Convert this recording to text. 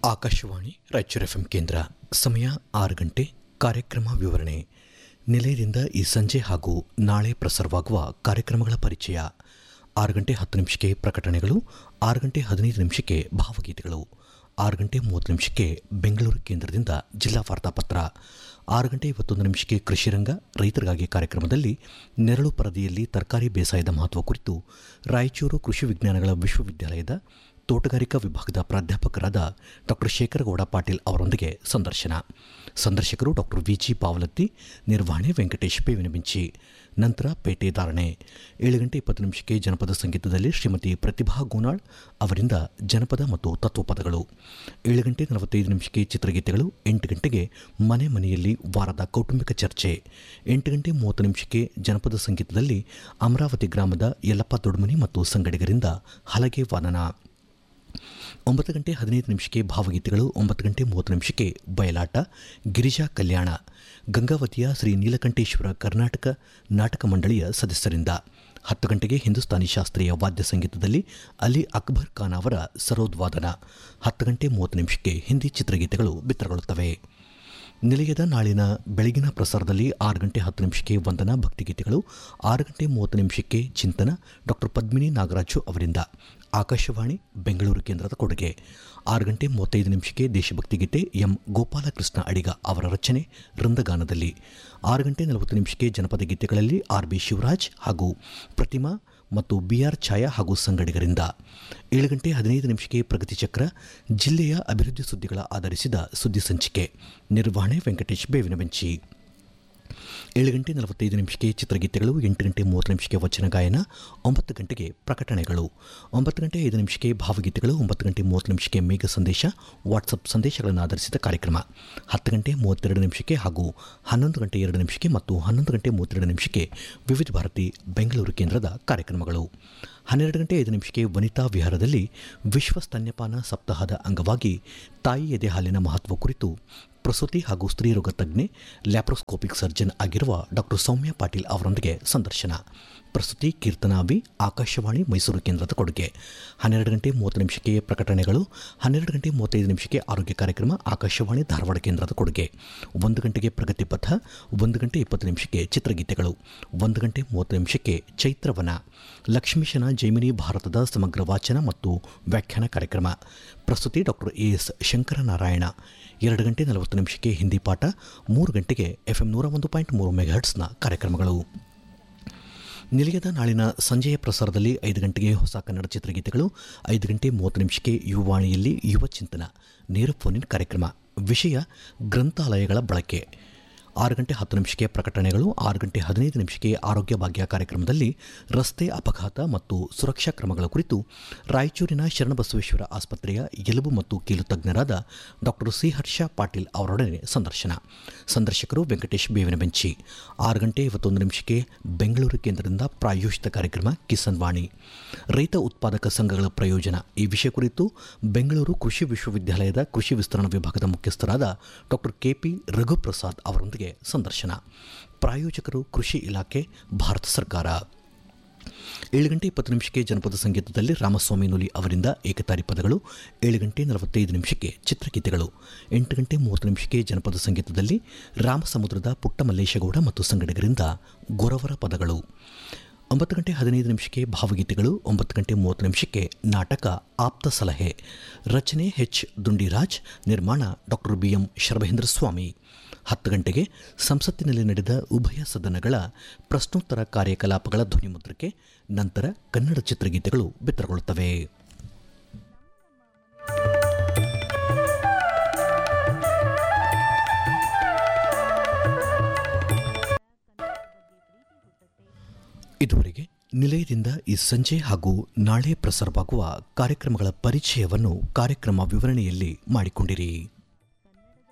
Akashvani Raichur F ಕೇಂದ್ರ ಸಮಯ ಆರು ಗಂಟೆ ಕಾರ್ಯಕ್ರಮ ವಿವರಣೆ ನಿಲಯದಿಂದ ಈ ಸಂಜೆ ಹಾಗೂ ನಾಳೆ ಪ್ರಸಾರವಾಗುವ ಕಾರ್ಯಕ್ರಮಗಳ ಪರಿಚಯ ಆರು ಗಂಟೆ ಹತ್ತು ನಿಮಿಷಕ್ಕೆ ಪ್ರಕಟಣೆಗಳು ಆರು ಗಂಟೆ ಹದಿನೈದು ನಿಮಿಷಕ್ಕೆ ಭಾವಗೀತೆಗಳು ಆರು ಗಂಟೆ ಮೂವತ್ತು ನಿಮಿಷಕ್ಕೆ ಬೆಂಗಳೂರು ಕೇಂದ್ರದಿಂದ ಜಿಲ್ಲಾ ವಾರ್ತಾಪತ್ರ ಆರು ಗಂಟೆ ಇವತ್ತೊಂದು ನಿಮಿಷಕ್ಕೆ ಕೃಷಿರಂಗ ರೈತರಿಗಾಗಿ ಕಾರ್ಯಕ್ರಮದಲ್ಲಿ ನೆರಳು ಪರದೆಯಲ್ಲಿ ತರಕಾರಿ ಬೇಸಾಯದ ಮಹತ್ವ ಕುರಿತು ರಾಯಚೂರು ಕೃಷಿ ವಿಜ್ಞಾನಗಳ ವಿಶ್ವವಿದ್ಯಾಲಯದ ತೋಟಗಾರಿಕಾ ವಿಭಾಗದ ಪ್ರಾಧ್ಯಾಪಕರಾದ ಡಾಕ್ಟರ್ ಶೇಖರಗೌಡ ಪಾಟೀಲ್ ಅವರೊಂದಿಗೆ ಸಂದರ್ಶನ ಸಂದರ್ಶಕರು ಡಾಕ್ಟರ್ ವಿಜಿ ಪಾವಲತ್ತಿ ನಿರ್ವಹಣೆ ವೆಂಕಟೇಶ್ ಬೇವಿನ ಬಿಂಚಿ ನಂತರ ಪೇಟೆ ಧಾರಣೆ ಏಳು ಗಂಟೆ ಇಪ್ಪತ್ತು ನಿಮಿಷಕ್ಕೆ ಜನಪದ ಸಂಗೀತದಲ್ಲಿ ಶ್ರೀಮತಿ ಪ್ರತಿಭಾ ಗೋನಾಳ್ ಅವರಿಂದ ಜನಪದ ಮತ್ತು ತತ್ವಪದಗಳು ಏಳು ಗಂಟೆ ನಲವತ್ತೈದು ನಿಮಿಷಕ್ಕೆ ಚಿತ್ರಗೀತೆಗಳು ಎಂಟು ಗಂಟೆಗೆ ಮನೆ ಮನೆಯಲ್ಲಿ ವಾರದ ಕೌಟುಂಬಿಕ ಚರ್ಚೆ ಎಂಟು ಗಂಟೆ ಮೂವತ್ತು ನಿಮಿಷಕ್ಕೆ ಜನಪದ ಸಂಗೀತದಲ್ಲಿ ಅಮರಾವತಿ ಗ್ರಾಮದ ಯಲ್ಲಪ್ಪ ದೊಡ್ಮನಿ ಮತ್ತು ಸಂಗಡಿಗರಿಂದ ಹಲಗೆ ವಾದನ ಒಂಬತ್ತು ಗಂಟೆ ಹದಿನೈದು ನಿಮಿಷಕ್ಕೆ ಭಾವಗೀತೆಗಳು ಒಂಬತ್ತು ಗಂಟೆ ಮೂವತ್ತು ನಿಮಿಷಕ್ಕೆ ಬಯಲಾಟ ಗಿರಿಜಾ ಕಲ್ಯಾಣ ಗಂಗಾವತಿಯ ಶ್ರೀ ನೀಲಕಂಠೇಶ್ವರ ಕರ್ನಾಟಕ ನಾಟಕ ಮಂಡಳಿಯ ಸದಸ್ಯರಿಂದ ಹತ್ತು ಗಂಟೆಗೆ ಹಿಂದೂಸ್ತಾನಿ ಶಾಸ್ತ್ರೀಯ ವಾದ್ಯ ಸಂಗೀತದಲ್ಲಿ ಅಲಿ ಅಕ್ಬರ್ ಖಾನ್ ಅವರ ಸರೋದ್ವಾದನ ಹತ್ತು ಗಂಟೆ ಮೂವತ್ತು ನಿಮಿಷಕ್ಕೆ ಹಿಂದಿ ಚಿತ್ರಗೀತೆಗಳು ಬಿತ್ತರಗೊಳ್ಳುತ್ತವೆ ನಿಲಯದ ನಾಳಿನ ಬೆಳಗಿನ ಪ್ರಸಾರದಲ್ಲಿ ಆರು ಗಂಟೆ ಹತ್ತು ನಿಮಿಷಕ್ಕೆ ವಂದನಾ ಭಕ್ತಿಗೀತೆಗಳು ಆರು ಗಂಟೆ ಮೂವತ್ತು ನಿಮಿಷಕ್ಕೆ ಚಿಂತನ ಡಾಕ್ಟರ್ ಪದ್ಮಿನಿ ನಾಗರಾಜು ಅವರಿಂದ ಆಕಾಶವಾಣಿ ಬೆಂಗಳೂರು ಕೇಂದ್ರದ ಕೊಡುಗೆ ಆರು ಗಂಟೆ ಮೂವತ್ತೈದು ನಿಮಿಷಕ್ಕೆ ದೇಶಭಕ್ತಿ ಗೀತೆ ಎಂ ಗೋಪಾಲಕೃಷ್ಣ ಅಡಿಗ ಅವರ ರಚನೆ ವೃಂದಗಾನದಲ್ಲಿ ಆರು ಗಂಟೆ ನಲವತ್ತು ನಿಮಿಷಕ್ಕೆ ಜನಪದ ಗೀತೆಗಳಲ್ಲಿ ಆರ್ ಬಿ ಶಿವರಾಜ್ ಹಾಗೂ ಪ್ರತಿಮಾ ಮತ್ತು ಬಿಆರ್ ಛಾಯಾ ಹಾಗೂ ಸಂಗಡಿಗರಿಂದ ಏಳು ಗಂಟೆ ಹದಿನೈದು ನಿಮಿಷಕ್ಕೆ ಪ್ರಗತಿ ಚಕ್ರ ಜಿಲ್ಲೆಯ ಅಭಿವೃದ್ಧಿ ಸುದ್ದಿಗಳ ಆಧರಿಸಿದ ಸುದ್ದಿ ಸಂಚಿಕೆ ನಿರ್ವಹಣೆ ವೆಂಕಟೇಶ್ ಬೇವಿನ ಬೆಂಚಿ ಏಳು ಗಂಟೆ ನಲವತ್ತೈದು ನಿಮಿಷಕ್ಕೆ ಚಿತ್ರಗೀತೆಗಳು ಎಂಟು ಗಂಟೆ ಮೂವತ್ತು ನಿಮಿಷಕ್ಕೆ ವಚನ ಗಾಯನ ಒಂಬತ್ತು ಗಂಟೆಗೆ ಪ್ರಕಟಣೆಗಳು ಒಂಬತ್ತು ಗಂಟೆ ಐದು ನಿಮಿಷಕ್ಕೆ ಭಾವಗೀತೆಗಳು ಒಂಬತ್ತು ಗಂಟೆ ಮೂವತ್ತು ನಿಮಿಷಕ್ಕೆ ಮೇಘ ಸಂದೇಶ ವಾಟ್ಸಪ್ ಸಂದೇಶಗಳನ್ನು ಆಧರಿಸಿದ ಕಾರ್ಯಕ್ರಮ ಹತ್ತು ಗಂಟೆ ಮೂವತ್ತೆರಡು ನಿಮಿಷಕ್ಕೆ ಹಾಗೂ ಹನ್ನೊಂದು ಗಂಟೆ ಎರಡು ನಿಮಿಷಕ್ಕೆ ಮತ್ತು ಹನ್ನೊಂದು ಗಂಟೆ ಮೂವತ್ತೆರಡು ನಿಮಿಷಕ್ಕೆ ವಿವಿಧ ಭಾರತಿ ಬೆಂಗಳೂರು ಕೇಂದ್ರದ ಕಾರ್ಯಕ್ರಮಗಳು ಹನ್ನೆರಡು ಗಂಟೆ ಐದು ನಿಮಿಷಕ್ಕೆ ವನಿತಾ ವಿಹಾರದಲ್ಲಿ ವಿಶ್ವ ಸ್ತನ್ಯಪಾನ ಸಪ್ತಾಹದ ಅಂಗವಾಗಿ ತಾಯಿ ಎದೆ ಹಾಲಿನ ಮಹತ್ವ ಕುರಿತು ಪ್ರಸೂತಿ ಹಾಗೂ ಸ್ತ್ರೀರೋಗ ತಜ್ಞೆ ಲ್ಯಾಪ್ರೋಸ್ಕೋಪಿಕ್ ಸರ್ಜನ್ ಆಗಿರುವ ಡಾಕ್ಟರ್ ಸೌಮ್ಯ ಪಾಟೀಲ್ ಅವರೊಂದಿಗೆ ಸಂದರ್ಶನ ಪ್ರಸ್ತುತಿ ಕೀರ್ತನಾವಿ ಆಕಾಶವಾಣಿ ಮೈಸೂರು ಕೇಂದ್ರದ ಕೊಡುಗೆ ಹನ್ನೆರಡು ಗಂಟೆ ಮೂವತ್ತು ನಿಮಿಷಕ್ಕೆ ಪ್ರಕಟಣೆಗಳು ಹನ್ನೆರಡು ಗಂಟೆ ಮೂವತ್ತೈದು ನಿಮಿಷಕ್ಕೆ ಆರೋಗ್ಯ ಕಾರ್ಯಕ್ರಮ ಆಕಾಶವಾಣಿ ಧಾರವಾಡ ಕೇಂದ್ರದ ಕೊಡುಗೆ ಒಂದು ಗಂಟೆಗೆ ಪ್ರಗತಿ ಪಥ ಒಂದು ಗಂಟೆ ಇಪ್ಪತ್ತು ನಿಮಿಷಕ್ಕೆ ಚಿತ್ರಗೀತೆಗಳು ಒಂದು ಗಂಟೆ ಮೂವತ್ತು ನಿಮಿಷಕ್ಕೆ ಚೈತ್ರವನ ಲಕ್ಷ್ಮೀಶನ ಜೈಮಿನಿ ಭಾರತದ ಸಮಗ್ರ ವಾಚನ ಮತ್ತು ವ್ಯಾಖ್ಯಾನ ಕಾರ್ಯಕ್ರಮ ಪ್ರಸ್ತುತಿ ಡಾಕ್ಟರ್ ಎ ಎಸ್ ಶಂಕರನಾರಾಯಣ ಎರಡು ಗಂಟೆ ನಲವತ್ತು ನಿಮಿಷಕ್ಕೆ ಹಿಂದಿ ಪಾಠ ಮೂರು ಗಂಟೆಗೆ ಎಫ್ ಎಂ ನೂರ ಒಂದು ಪಾಯಿಂಟ್ ಮೂರು ಮೆಗಾಹರ್ಟ್ಸ್ನ ಕಾರ್ಯಕ್ರಮಗಳು ನಿಲಯದ ನಾಳಿನ ಸಂಜೆಯ ಪ್ರಸಾರದಲ್ಲಿ ಐದು ಗಂಟೆಗೆ ಹೊಸ ಕನ್ನಡ ಚಿತ್ರಗೀತೆಗಳು ಐದು ಗಂಟೆ ಮೂವತ್ತು ನಿಮಿಷಕ್ಕೆ ಯುವವಾಣಿಯಲ್ಲಿ ಯುವ ಚಿಂತನ ನೇರ ಫೋನಿನ್ ಕಾರ್ಯಕ್ರಮ ವಿಷಯ ಗ್ರಂಥಾಲಯಗಳ ಬಳಕೆ ಆರು ಗಂಟೆ ಹತ್ತು ನಿಮಿಷಕ್ಕೆ ಪ್ರಕಟಣೆಗಳು ಆರು ಗಂಟೆ ಹದಿನೈದು ನಿಮಿಷಕ್ಕೆ ಆರೋಗ್ಯ ಭಾಗ್ಯ ಕಾರ್ಯಕ್ರಮದಲ್ಲಿ ರಸ್ತೆ ಅಪಘಾತ ಮತ್ತು ಸುರಕ್ಷಾ ಕ್ರಮಗಳ ಕುರಿತು ರಾಯಚೂರಿನ ಶರಣಬಸವೇಶ್ವರ ಆಸ್ಪತ್ರೆಯ ಎಲುಬು ಮತ್ತು ಕೀಲು ತಜ್ಞರಾದ ಡಾಕ್ಟರ್ ಸಿ ಹರ್ಷ ಪಾಟೀಲ್ ಅವರೊಡನೆ ಸಂದರ್ಶನ ಸಂದರ್ಶಕರು ವೆಂಕಟೇಶ್ ಬೇವಿನ ಬೆಂಚಿ ಆರು ಗಂಟೆ ಇವತ್ತೊಂದು ನಿಮಿಷಕ್ಕೆ ಬೆಂಗಳೂರು ಕೇಂದ್ರದಿಂದ ಪ್ರಾಯೋಜಿತ ಕಾರ್ಯಕ್ರಮ ಕಿಸಾನ್ ವಾಣಿ ರೈತ ಉತ್ಪಾದಕ ಸಂಘಗಳ ಪ್ರಯೋಜನ ಈ ವಿಷಯ ಕುರಿತು ಬೆಂಗಳೂರು ಕೃಷಿ ವಿಶ್ವವಿದ್ಯಾಲಯದ ಕೃಷಿ ವಿಸ್ತರಣಾ ವಿಭಾಗದ ಮುಖ್ಯಸ್ಥರಾದ ಡಾಕ್ಟರ್ ಕೆಪಿ ರಘುಪ್ರಸಾದ್ ಅವರೊಂದಿಗೆ ಸಂದರ್ಶನ ಪ್ರಾಯೋಜಕರು ಕೃಷಿ ಇಲಾಖೆ ಭಾರತ ಸರ್ಕಾರ ಏಳು ಗಂಟೆ ಇಪ್ಪತ್ತು ನಿಮಿಷಕ್ಕೆ ಜನಪದ ಸಂಗೀತದಲ್ಲಿ ರಾಮಸ್ವಾಮಿ ನುಲಿ ಅವರಿಂದ ಏಕತಾರಿ ಪದಗಳು ಏಳು ಗಂಟೆ ನಲವತ್ತೈದು ನಿಮಿಷಕ್ಕೆ ಚಿತ್ರಗೀತೆಗಳು ಎಂಟು ಗಂಟೆ ಮೂವತ್ತು ನಿಮಿಷಕ್ಕೆ ಜನಪದ ಸಂಗೀತದಲ್ಲಿ ರಾಮಸಮುದ್ರದ ಪುಟ್ಟ ಮಲ್ಲೇಶಗೌಡ ಮತ್ತು ಸಂಗಡಿಗರಿಂದ ಗೊರವರ ಪದಗಳು ಒಂಬತ್ತು ಗಂಟೆ ಹದಿನೈದು ನಿಮಿಷಕ್ಕೆ ಭಾವಗೀತೆಗಳು ಒಂಬತ್ತು ಗಂಟೆ ಮೂವತ್ತು ನಿಮಿಷಕ್ಕೆ ನಾಟಕ ಆಪ್ತ ಸಲಹೆ ರಚನೆ ಎಚ್ ದುಂಡಿರಾಜ್ ನಿರ್ಮಾಣ doctor B M Sharbhendra Swamy ಹತ್ತು ಗಂಟೆಗೆ ಸಂಸತ್ತಿನಲ್ಲಿ ನಡೆದ ಉಭಯ ಸದನಗಳ ಪ್ರಶ್ನೋತ್ತರ ಕಾರ್ಯಕಲಾಪಗಳ ಧ್ವನಿಮುದ್ರಿಕೆ ನಂತರ ಕನ್ನಡ ಚಿತ್ರಗೀತೆಗಳು ಬಿತ್ತರಗೊಳ್ಳುತ್ತವೆ ಇದುವರೆಗೆ ನಿಲಯದಿಂದ ಈ ಸಂಜೆ ಹಾಗೂ ನಾಳೆ ಪ್ರಸಾರವಾಗುವ ಕಾರ್ಯಕ್ರಮಗಳ ಪರಿಚಯವನ್ನು ಕಾರ್ಯಕ್ರಮ ವಿವರಣೆಯಲ್ಲಿ ಮಾಡಿಕೊಂಡಿರಿ